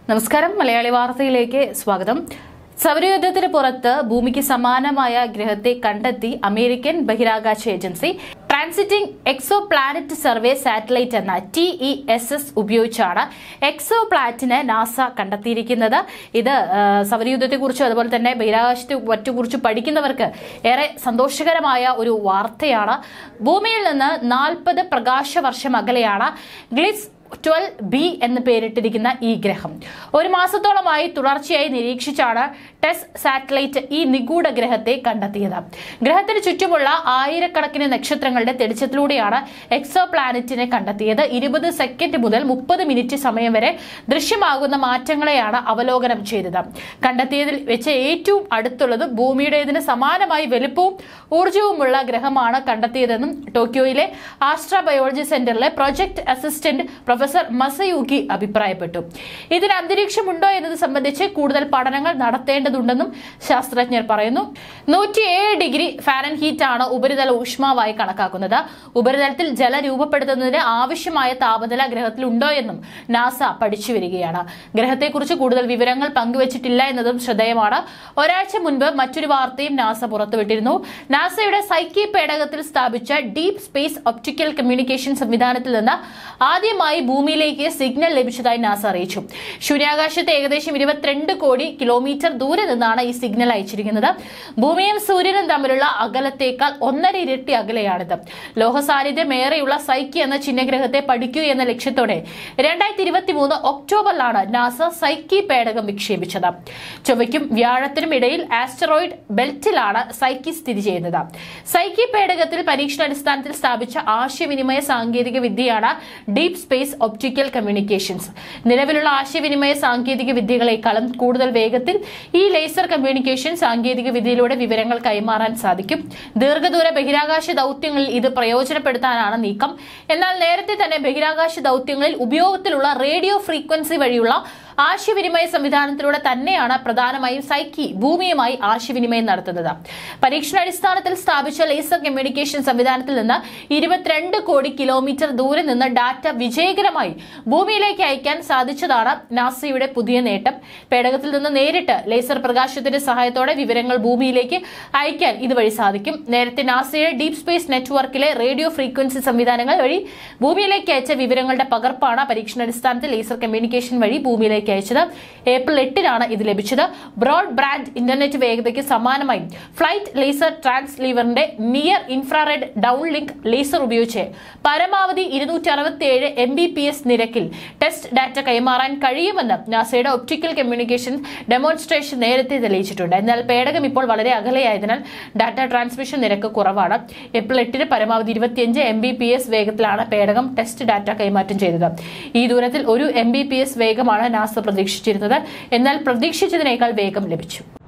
നമസ്കാരം മലയാളി വാർത്തയിലേക്ക് സ്വാഗതം സൗരയുദ്ധത്തിന് പുറത്ത് ഭൂമിക്ക് സമാനമായ ഗ്രഹത്തെ കണ്ടെത്തി അമേരിക്കൻ ബഹിരാകാശ agency transiting exoplanet survey satellite എന്ന ടി ഇ എസ് എസ് ഉപയോഗിച്ചാണ് എക്സോ പ്ലാറ്റിനെ നാസ കണ്ടെത്തിയിരിക്കുന്നത് ഇത് ആ, സൗരയുദ്ധത്തെക്കുറിച്ചും അതുപോലെ തന്നെ ബഹിരാകാശത്തെ മറ്റുകുറിച്ച് പഠിക്കുന്നവർക്ക് ഏറെ സന്തോഷകരമായ ഒരു വാർത്തയാണ് ഭൂമിയിൽ നിന്ന് നാൽപ്പത് പ്രകാശ വർഷം അകലെയാണ് ഗ്ലിസ് ട്വൽവ് ബി എന്ന് പേരിട്ടിരിക്കുന്ന ഈ ഗ്രഹം ഒരു മാസത്തോളമായി തുടർച്ചയായി നിരീക്ഷിച്ചാണ് ടെസ് സാറ്റലൈറ്റ് ഈ നിഗൂഢ ഗ്രഹത്തെ കണ്ടെത്തിയത് ഗ്രഹത്തിന് ചുറ്റുമുള്ള ആയിരക്കണക്കിന് നക്ഷത്രങ്ങളുടെ തെളിച്ചത്തിലൂടെയാണ് എക്സോ പ്ലാനറ്റിനെ കണ്ടെത്തിയത് ഇരുപത് സെക്കൻഡ് മുതൽ മുപ്പത് മിനിറ്റ് സമയം വരെ ദൃശ്യമാകുന്ന മാറ്റങ്ങളെയാണ് അവലോകനം ചെയ്തത് കണ്ടെത്തിയതിൽ വെച്ച് ഏറ്റവും അടുത്തുള്ളത് ഭൂമിയുടേതിന് സമാനമായി വലുപ്പവും ഊർജവുമുള്ള ഗ്രഹമാണ് കണ്ടെത്തിയതെന്നും ടോക്കിയോയിലെ ആസ്ട്ര ബയോളജി സെന്ററിലെ പ്രൊജക്ട് അസിസ്റ്റന്റ് പ്രൊഫസർ മസയൂക്കി അഭിപ്രായപ്പെട്ടു ഇതിന് അന്തരീക്ഷമുണ്ടോ എന്നത് സംബന്ധിച്ച് കൂടുതൽ പഠനങ്ങൾ നടത്തേണ്ടതുണ്ടെന്നും ശാസ്ത്രജ്ഞർ പറയുന്നു നൂറ്റിയേഴ് ഡിഗ്രി ഫാരൻഹീറ്റ് ആണ് ഉപരിതല ഊഷ്മാവായി കണക്കാക്കുന്നത് ഉപരിതലത്തിൽ ജല രൂപപ്പെടുത്തുന്നതിന് ആവശ്യമായ താപനില ഗ്രഹത്തിൽ ഉണ്ടോ എന്നും നാസ പഠിച്ചു വരികയാണ് ഗ്രഹത്തെക്കുറിച്ച് കൂടുതൽ വിവരങ്ങൾ പങ്കുവച്ചിട്ടില്ല എന്നതും ശ്രദ്ധേയമാണ് ഒരാഴ്ച മുൻപ് മറ്റൊരു വാർത്തയും നാസ പുറത്തുവിട്ടിരുന്നു നാസയുടെ സൈക്കി പേടകത്തിൽ സ്ഥാപിച്ച ഡീപ് സ്പേസ് ഒപ്റ്റിക്കൽ കമ്മ്യൂണിക്കേഷൻ സംവിധാനത്തിൽ നിന്ന് ആദ്യമായി ഭൂമിയിലേക്ക് സിഗ്നൽ ലഭിച്ചതായി നാസ അറിയിച്ചു ശൂന്യാകാശത്ത് ഏകദേശം ഇരുപത്തിരണ്ട് കോടി കിലോമീറ്റർ ദൂരെ നിന്നാണ് ഈ സിഗ്നൽ അയച്ചിരിക്കുന്നത് ഭൂമിയും സൂര്യനും തമ്മിലുള്ള അകലത്തേക്കാൾ ഒന്നര ഇരട്ടി അകലെയാണിത് ലോഹ സാന്നിധ്യം ഏറെയുള്ള സൈക്കി എന്ന ചിഹ്നഗ്രഹത്തെ പഠിക്കൂ എന്ന ലക്ഷ്യത്തോടെ രണ്ടായിരത്തി ഇരുപത്തി മൂന്ന് ഒക്ടോബറിലാണ് നാസ സൈക്കി പേടകം വിക്ഷേപിച്ചത് ചൊവ്വയ്ക്കും വ്യാഴത്തിനും ഇടയിൽ ആസ്റ്ററോയിഡ് ബെൽറ്റിലാണ് സൈക്കി സ്ഥിതി ചെയ്യുന്നത് സൈക്കി പേടകത്തിൽ പരീക്ഷണാടിസ്ഥാനത്തിൽ സ്ഥാപിച്ച ആശയവിനിമയ സാങ്കേതിക വിദ്യയാണ് ഡീപ് സ്പേസ് ഒപ്റ്റിക്കൽ കമ്മ്യൂണിക്കേഷൻസ് നിലവിലുള്ള ആശയവിനിമയ സാങ്കേതിക വിദ്യകളെക്കാളും കൂടുതൽ വേഗത്തിൽ ഈ ലേസർ കമ്മ്യൂണിക്കേഷൻ സാങ്കേതിക വിദ്യയിലൂടെ വിവരങ്ങൾ കൈമാറാൻ സാധിക്കും ദീർഘദൂര ബഹിരാകാശ ദൌത്യങ്ങളിൽ ഇത് പ്രയോജനപ്പെടുത്താനാണ് നീക്കം എന്നാൽ നേരത്തെ തന്നെ ബഹിരാകാശ ദൌത്യങ്ങളിൽ ഉപയോഗത്തിലുള്ള റേഡിയോ ഫ്രീക്വൻസി വഴിയുള്ള ആശയവിനിമയ സംവിധാനത്തിലൂടെ തന്നെയാണ് പ്രധാനമായും സൈക്കി ഭൂമിയുമായി ആശയവിനിമയം നടത്തുന്നത് പരീക്ഷണാടിസ്ഥാനത്തിൽ സ്ഥാപിച്ച ലേസർ കമ്മ്യൂണിക്കേഷൻ സംവിധാനത്തിൽ നിന്ന് ഇരുപത്തിരണ്ട് കോടി കിലോമീറ്റർ ദൂരെ നിന്ന് ഡാറ്റ വിജയകരമായി ഭൂമിയിലേക്ക് അയക്കാൻ സാധിച്ചതാണ് നാസയുടെ പുതിയ നേട്ടം പേടകത്തിൽ നിന്ന് നേരിട്ട് ലേസർ പ്രകാശത്തിന്റെ സഹായത്തോടെ വിവരങ്ങൾ ഭൂമിയിലേക്ക് അയക്കാൻ ഇതുവഴി സാധിക്കും നേരത്തെ നാസയുടെ ഡീപ് സ്പേസ് നെറ്റ്വർക്കിലെ റേഡിയോ ഫ്രീക്വൻസി സംവിധാനങ്ങൾ വഴി ഭൂമിയിലേക്ക് അയച്ച വിവരങ്ങളുടെ പകർപ്പാണ് പരീക്ഷണാടിസ്ഥാനത്തിൽ ലേസർ കമ്മ്യൂണിക്കേഷൻ വഴി ഭൂമിയിലേക്ക് അയച്ചത് ഏപ്രിൽ എട്ടിനാണ് ഇത് ലഭിച്ചത് ബ്രോഡ് ബ്രാൻഡ് ഇന്റർനെറ്റ് വേഗതയ്ക്ക് സമാനമായി ഫ്ലൈറ്റ് ലേസർ ട്രാൻസ്ലീവറിന്റെ near infrared downlink laser ഉപയോഗിച്ച് പരമാവധി ഇരുന്നൂറ്റി അറുപത്തിയേഴ് എം ബി പി എസ് നിരക്കിൽ ടെസ്റ്റ് ഡാറ്റ കൈമാറാൻ കഴിയുമെന്ന് നാസയുടെ ഒപ്റ്റിക്കൽ കമ്മ്യൂണിക്കേഷൻ ഡെമോൺസ്ട്രേഷൻ നേരത്തെ തെളിയിച്ചിട്ടുണ്ട് എന്നാൽ പേടകം ഇപ്പോൾ വളരെ അകലെയായതിനാൽ ഡാറ്റ ട്രാൻസ്മിഷൻ നിരക്ക് കുറവാണ് ഏപ്രിൽ എട്ടിന് പരമാവധി ഇരുപത്തിയഞ്ച് എം ബി പി എസ് വേഗത്തിലാണ് പേടകം ടെസ്റ്റ് ഡാറ്റ കൈമാറ്റം ചെയ്തത് ഈ ദൂരത്തിൽ ഒരു എം ബി പി എസ് വേഗമാണ് നാസ പ്രതീക്ഷിച്ചിരുന്നത് എന്നാൽ പ്രതീക്ഷിച്ചതിനേക്കാൾ വേഗം ലഭിച്ചു